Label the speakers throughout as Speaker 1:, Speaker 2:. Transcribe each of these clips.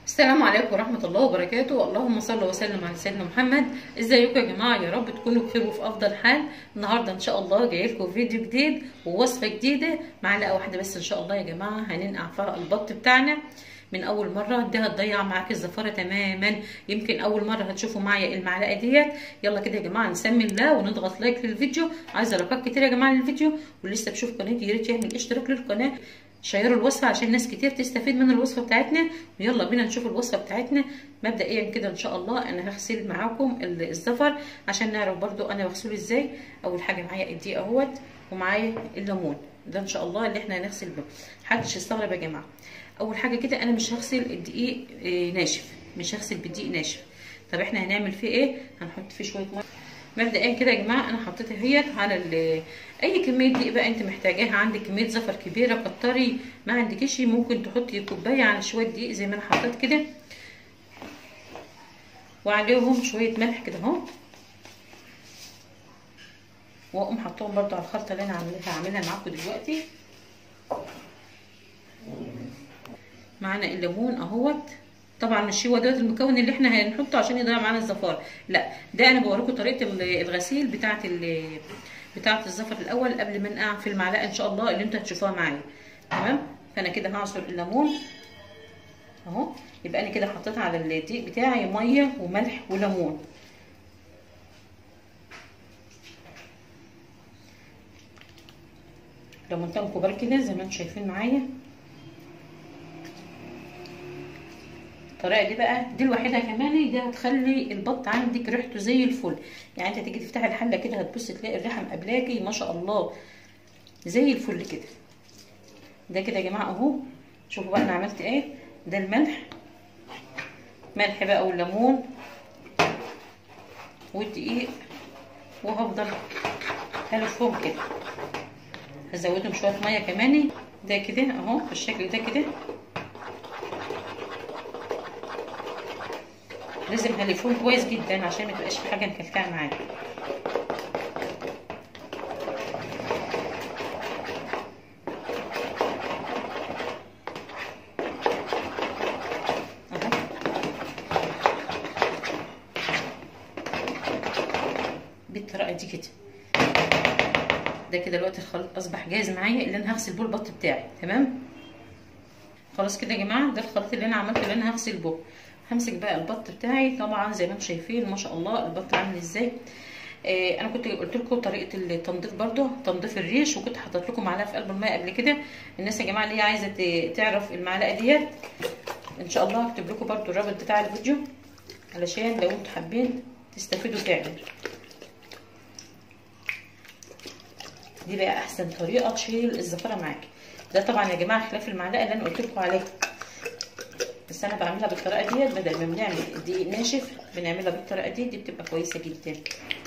Speaker 1: السلام عليكم ورحمة الله وبركاته اللهم صل وسلم على سيدنا محمد ازيكم يا جماعة يا رب تكونوا بخير وفي افضل حال النهاردة ان شاء الله جاي لكم فيديو جديد ووصفة جديدة معلقة واحدة بس ان شاء الله يا جماعة هننقع فيها البط بتاعنا من اول مرة دي هتضيع معاك الزفارة تماما يمكن اول مرة هتشوفوا معايا المعلقة ديت يلا كده يا جماعة نسمي الله ونضغط لايك للفيديو عايزة لايكات كتير يا جماعة للفيديو واللي لسه بشوف قناتي يا ريت يعمل اشتراك للقناة شيروا الوصفة عشان ناس كتير تستفيد من الوصفة بتاعتنا ويلا بينا نشوف الوصفة بتاعتنا مبدئيا كده ان شاء الله انا هغسل معاكم الزفر عشان نعرف برضو انا بغسله ازاي اول حاجة معايا الدقيق اهوت ومعايا الليمون ده ان شاء الله اللي احنا هنغسل بيه محدش يستغرب يا جماعة اول حاجة كده انا مش هغسل الدقيق ناشف مش هغسل بالدقيق ناشف طب احنا هنعمل فيه ايه هنحط فيه شوية ميه مبدئيا كده يا جماعه انا حطيتها اهيت على اي كميه دقيق بقى انت محتاجاها عندك كميه زفر كبيره كتري ما عندكيش ممكن تحطي كوبايه على شويه دقيق زي ما انا حطيت كده وعليهم شويه ملح كده اهو واقوم حطهم برده على الخلطه اللي انا عاملها هعملها معاكم دلوقتي معانا الليمون اهوت طبعا مش هو دوت المكون اللي احنا هنحطه عشان يضيع معانا الزفاره لا ده انا بوريكم طريقه الغسيل بتاعه بتاعه الزفر الاول قبل ما نقع في المعلقه ان شاء الله اللي انتوا هتشوفوها معايا تمام فانا كده هعصر الليمون اهو يبقى انا كده حطيت على الدقيق بتاعي ميه وملح وليمون ليمونتين كبار كده زي ما انتم شايفين معايا الطريقه دي بقى دي الوحيده كمان دي هتخلي البط عندك ريحته زي الفل يعني انت تيجي تفتحي الحله كده هتبصي تلاقي الريحه مقابلاكي ما شاء الله زي الفل كده ده كده يا جماعه اهو شوفوا بقى انا عملت ايه ده الملح ملح بقى والليمون والدقيق وهفضل هلفهم كده هزودهم شويه ميه كمان ده كده اهو بالشكل ده كده لازم هلفهم كويس جدا عشان ما تبقاش في حاجه مكلكعه معايا بالطريقه دي كده ده كده دلوقتي الخليط اصبح جاهز معايا اللي انا هغسل بيه البط بتاعي تمام خلاص كده يا جماعه ده الخليط اللي انا عملته اللي انا هغسل بيه همسك بقى البط بتاعي طبعا زي ما انتم شايفين ما شاء الله البط عامل ازاي آه انا كنت قلت لكم طريقه التنظيف برده تنظيف الريش وكنت حاطط لكم معلقه في قلب الماء قبل كده الناس يا جماعه اللي هي عايزه تعرف المعلقه ديت ان شاء الله هكتب لكم برده الرابط بتاع الفيديو علشان لو انتم حابين تستفيدوا فعلا دي بقى احسن طريقه تشيل الزفره معاكي ده طبعا يا جماعه خلاف المعلقه اللي انا قلت لكم عليها بس انا بعملها بالطريقه ديت بدل ما بنعمل الدقيق ناشف بنعملها بالطريقه دي دي بتبقى كويسه جدا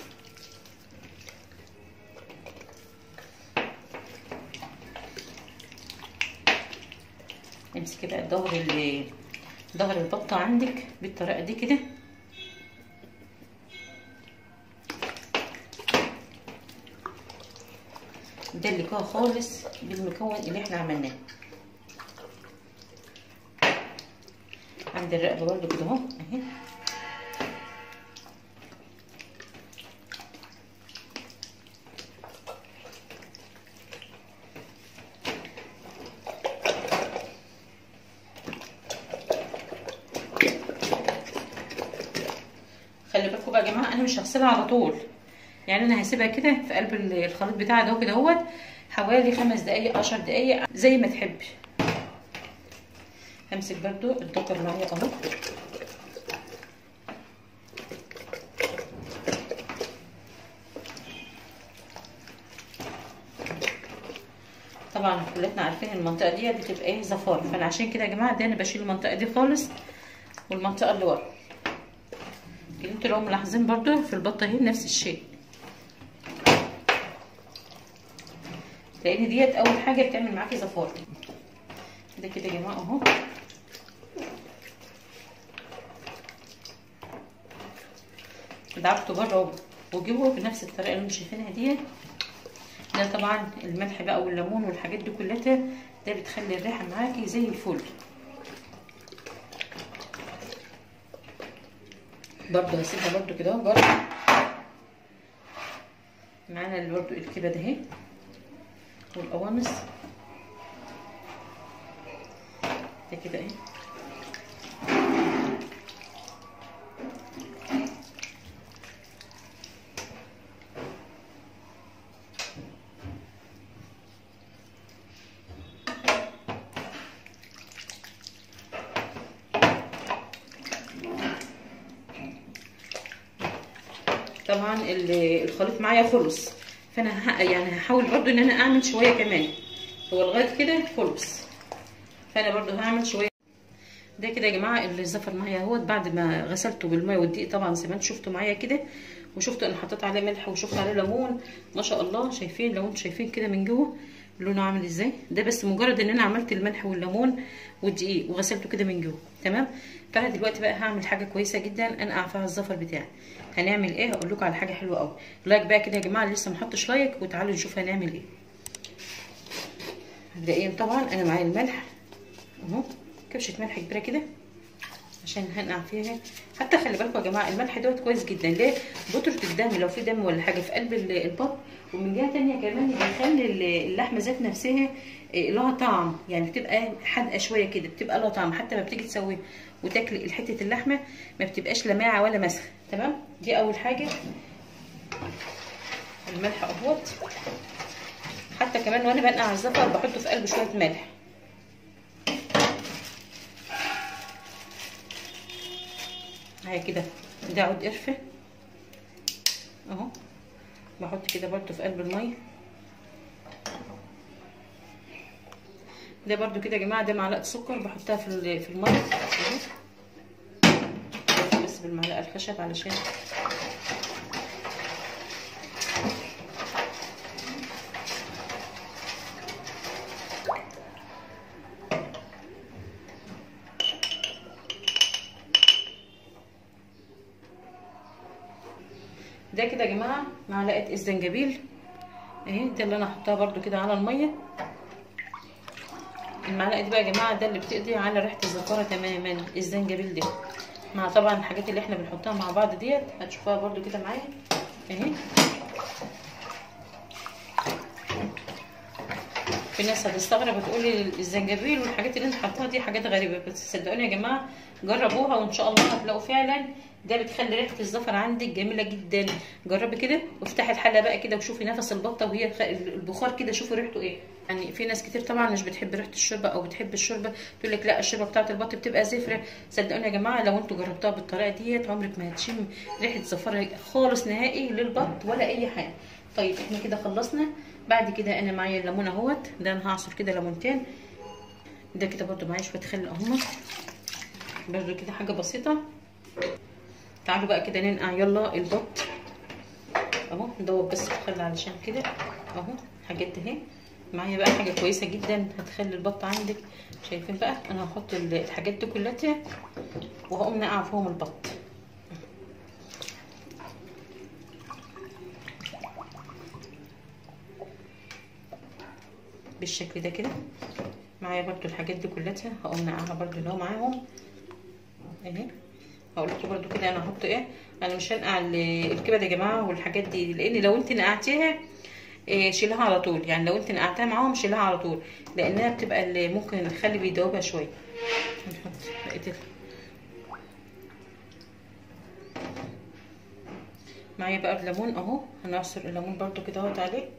Speaker 1: امسكي بقى ظهر ظهر البطه عندك بالطريقه دي كده دلكوها خالص بالمكون اللي احنا عملناه عند الرقبه برده كده اهو اهي خلي بالكم بقى يا جماعه انا مش هغسلها على طول يعني انا هسيبها كده في قلب الخليط بتاعي ده كده اهوت حوالي خمس دقايق عشر دقايق زي ما تحبي همسك برضو الدكر معايا اهو طبعا كلنا عارفين المنطقه دي بتبقى ايه زفار فانا عشان كده يا جماعه ده انا بشيل المنطقه دي خالص والمنطقه اللي ورا انتوا لو ملاحظين برضو في البطه اهي نفس الشيء لان ديت اول حاجه بتعمل معاكي زفار ده كده يا جماعه اهو دعكته بره وجيبه بنفس الطريقه اللي انتم شايفينها ديت ده طبعا الملح بقى والليمون والحاجات دي كلها ده بتخلي الريحه معاكي زي الفل برضو هسيبها برضو كده برضو معانا اللي برضو الكبد اهي والقوانص ده كده اهي طبعا الخليط معايا خلص فانا يعني هحاول برضو ان انا اعمل شويه كمان هو لغايه كده خلص فانا برضو هعمل شويه ده كده يا جماعه اللي زفر معايا اهوت بعد ما غسلته بالميه والدقيق طبعا زي ما انتم شفتوا معايا كده وشفتوا انا حطيت عليه ملح وشفت عليه ليمون ما شاء الله شايفين لو انتم شايفين كده من جوه لونه عامل ازاي ده بس مجرد ان انا عملت الملح والليمون والدقيق وغسلته كده من جوه تمام فانا دلوقتي بقى هعمل حاجه كويسه جدا انقع فيها الزفر بتاعي هنعمل ايه هقول لكم على حاجه حلوه قوي لايك بقى كده يا جماعه اللي لسه ما حطش لايك وتعالوا نشوف هنعمل ايه مبدئيا طبعا انا معايا الملح اهو كبشه ملح كبيره كده عشان هنقع فيها حتى خلي بالكم يا جماعه الملح دوت كويس جدا ليه بودره الدم لو في دم ولا حاجه في قلب البط ومن جهه تانية كمان بيخلي اللحمه ذات نفسها لها طعم يعني بتبقى حادقه شويه كده بتبقى لها طعم حتى ما بتيجي تسوي وتاكلي حته اللحمه ما بتبقاش لماعه ولا مسخ تمام دي اول حاجه الملح اهوت حتى كمان وانا بنقع الزفر بحطه في قلبه شويه ملح اهي كده ده عود قرفه اهو بحط كده برضو في قلب الميه ده برضو كده يا جماعه ده معلقه سكر بحطها في في الميه بس بالمعلقه الخشب علشان ده كده يا جماعه معلقه الزنجبيل اهي ده اللي انا هحطها برضو كده على الميه المعلقه دي بقى يا جماعه ده اللي بتقضي على ريحه الزفاره تماما الزنجبيل ده مع طبعا الحاجات اللي احنا بنحطها مع بعض ديت هتشوفوها برضو كده معايا اهي في ناس هتستغرب وتقول لي الزنجبيل والحاجات اللي انت حاطاها دي حاجات غريبه بس صدقوني يا جماعه جربوها وان شاء الله هتلاقوا فعلا ده بتخلي ريحه الزفر عندك جميله جدا جربي كده وافتحي الحله بقى كده وشوفي نفس البطه وهي البخار كده شوفي ريحته ايه يعني في ناس كتير طبعا مش بتحب ريحه الشوربه او بتحب الشوربه تقول لك لا الشوربه بتاعه البط بتبقى زفره صدقوني يا جماعه لو انتوا جربتوها بالطريقه ديت عمرك ما هتشم ريحه زفره خالص نهائي للبط ولا اي حاجه طيب احنا كده خلصنا بعد كده انا معايا الليمون اهوت ده انا هعصر كده ليمونتين ده كده برده معايا شويه خل اهمت برده كده حاجه بسيطه تعالوا بقى كده ننقع يلا البط اهو ندوب بس الخل علشان كده اهو حاجات اهي معايا بقى حاجه كويسه جدا هتخلي البط عندك شايفين بقى انا هحط الحاجات دي كلها وهقوم نقع فيهم البط بالشكل ده كده معايا برضو الحاجات دي كلها هقوم نقعها برضو اللي هو معاهم اهي هقول لكم برضو كده انا هحط ايه انا مش هنقع الكبد يا جماعه والحاجات دي لان لو انت نقعتيها إيه شيلها على طول يعني لو انت نقعتها معاهم شيلها على طول لانها بتبقى اللي ممكن نخلي بيدوبها شويه نحط بقيه معايا بقى الليمون اهو هنعصر الليمون برضو كده اهوت عليه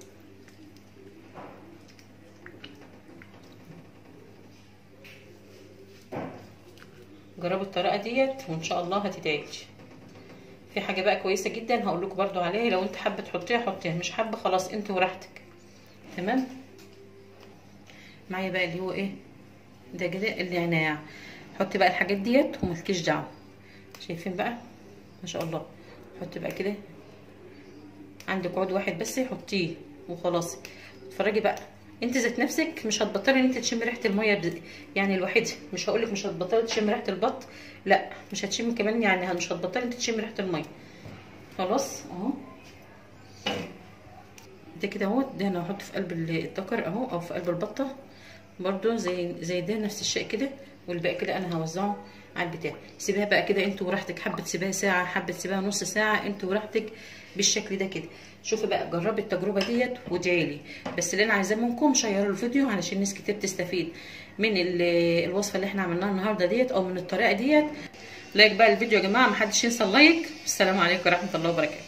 Speaker 1: جربوا الطريقه ديت وان شاء الله هتدعي في حاجه بقى كويسه جدا هقول لكم برده عليها لو انت حابه تحطيها حطيها مش حابه خلاص انت وراحتك تمام معايا بقى اللي هو ايه ده كده النعناع حطي بقى الحاجات ديت وملكيش دعوه شايفين بقى ما شاء الله حطي بقى كده عندك عود واحد بس حطيه وخلاص اتفرجي بقى انت ذات نفسك مش هتبطلي ان انت تشمي ريحه الميه يعني الوحيده مش هقولك مش هتبطلي تشمي ريحه البط لا مش هتشمي كمان يعني مش هتبطلي انت تشمي ريحه الميه خلاص اهو ده كده اهو ده انا هحطه في قلب الدكر اهو او في قلب البطه برضو زي زي ده نفس الشيء كده والباقي كده انا هوزعه على البتاع سيبها بقى كده انت وراحتك حبه تسيبها ساعه حبه تسيبها نص ساعه انت وراحتك بالشكل ده كده شوفي بقى جربي التجربه ديت وادعي لي بس اللي انا عايزاه منكم شيروا الفيديو علشان ناس كتير تستفيد من الوصفه اللي احنا عملناها النهارده ديت او من الطريقه ديت لايك بقى الفيديو يا جماعه محدش ينسى اللايك والسلام عليكم ورحمه الله وبركاته